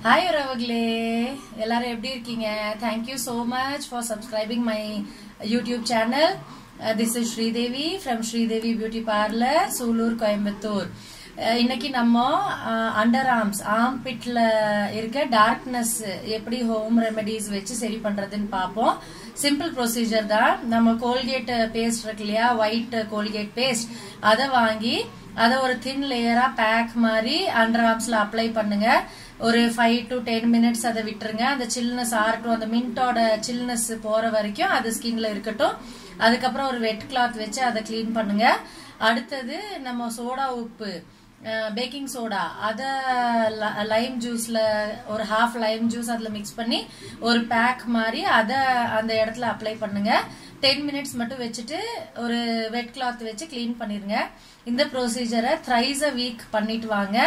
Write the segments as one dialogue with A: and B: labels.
A: hi உறவுகளே எல்லாரும் எப்படி இருக்கீங்க thank you so much for subscribing my YouTube channel this is Sridevi from Sridevi beauty parlour Sulur Coimbatore ah இன்னைக்கு நம்ம அண்டர் ஆர்ம்ஸ் ஆர்ம் பிட்ல இருக்க டார்க்னஸ் எப்படி ஹோம் ரெமெடிஸ் வச்சு சரி பண்றதுன்னு பார்ப்போம் சிம்பிள் ப்ரொசீஜர் தான் நம்ம கோல்கேட் பேஸ்ட் இருக்கு இல்லையா ஒயிட் கோல்கேட் பேஸ்ட் அதை வாங்கி அதை ஒரு தின் லேயரா பேக் மாதிரி அண்டர் ஆர்ம்ஸ்ல அப்ளை பண்ணுங்க ஒரு ஃபைவ் டு டென் மினிட்ஸ் அதை விட்டுருங்க அந்த சில்னஸ் ஆறட்டும் அந்த மின்ட்டோட சில்னஸ் போற வரைக்கும் அது ஸ்கின்ல இருக்கட்டும் அதுக்கப்புறம் ஒரு வெட் கிளாத் வச்சு அதை க்ளீன் பண்ணுங்க அடுத்தது நம்ம சோடா உப்பு பேக்கிங் சோடா அதை லைம் ஜூஸ்ல ஒரு ஹாஃப் லைம் ஜூஸ் அதில் மிக்ஸ் பண்ணி ஒரு பேக் மாதிரி அதை அந்த இடத்துல அப்ளை பண்ணுங்க டென் மினிட்ஸ் மட்டும் வச்சுட்டு ஒரு வெட் கிளாத் வச்சு க்ளீன் பண்ணிருங்க இந்த ப்ரொசீஜரை த்ரைஸ் அ வீக் பண்ணிட்டு வாங்க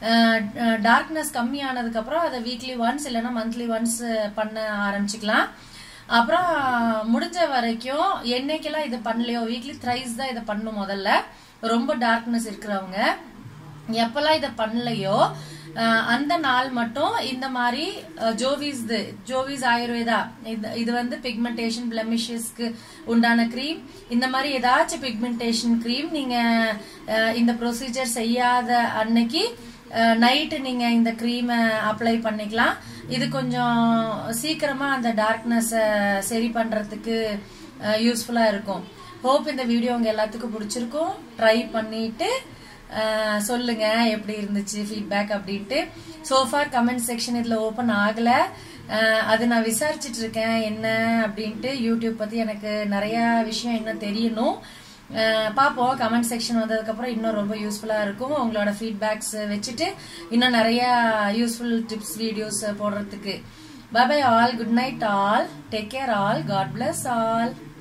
A: டார்க்னஸ் கம்மியானதுக்கு அப்புறம் அதை வீக்லி ஒன்ஸ் இல்லைன்னா மந்த்லி ஒன்ஸ் பண்ண ஆரம்பிச்சுக்கலாம் அப்புறம் முடிஞ்ச வரைக்கும் என்னைக்கெல்லாம் இது பண்ணலையோ வீக்லி த்ரைஸ் தான் இதை பண்ணும் முதல்ல ரொம்ப டார்க்னஸ் இருக்கிறவங்க எப்பெல்லாம் இதை பண்ணலையோ அந்த நாள் மட்டும் இந்த மாதிரி ஜோவிஸ் ஜோவிஸ் ஆயுர்வேதா இது இது வந்து பிக்மெண்டேஷன் பிளமிஷஸ்க்கு உண்டான க்ரீம் இந்த மாதிரி ஏதாச்சும் பிக்மெண்டேஷன் க்ரீம் நீங்க இந்த ப்ரொசீஜர் செய்யாத அன்னைக்கு நைட்டு நீங்க இந்த க்ரீமை அப்ளை பண்ணிக்கலாம் இது கொஞ்சம் சீக்கிரமா அந்த டார்க்னஸை சரி பண்றதுக்கு யூஸ்ஃபுல்லா இருக்கும் ஹோப் இந்த வீடியோ உங்க எல்லாத்துக்கும் பிடிச்சிருக்கும் ட்ரை பண்ணிட்டு சொல்லுங்க எப்படி இருந்துச்சு ஃபீட்பேக் அப்படின்ட்டு சோஃபார் கமெண்ட் செக்ஷன் இதுல ஓபன் ஆகல அது நான் விசாரிச்சுட்டு இருக்கேன் என்ன அப்படின்ட்டு யூடியூப் பத்தி எனக்கு நிறைய விஷயம் இன்னும் தெரியணும் பார்ப்போம் கமெண்ட் செக்ஷன் வந்ததுக்கப்புறம் இன்னும் ரொம்ப யூஸ்ஃபுல்லாக இருக்கும் உங்களோட ஃபீட்பேக்ஸ் வச்சுட்டு இன்னும் நிறைய யூஸ்ஃபுல் டிப்ஸ் வீடியோஸ் போடுறதுக்கு bye bye all good night all take care all God bless all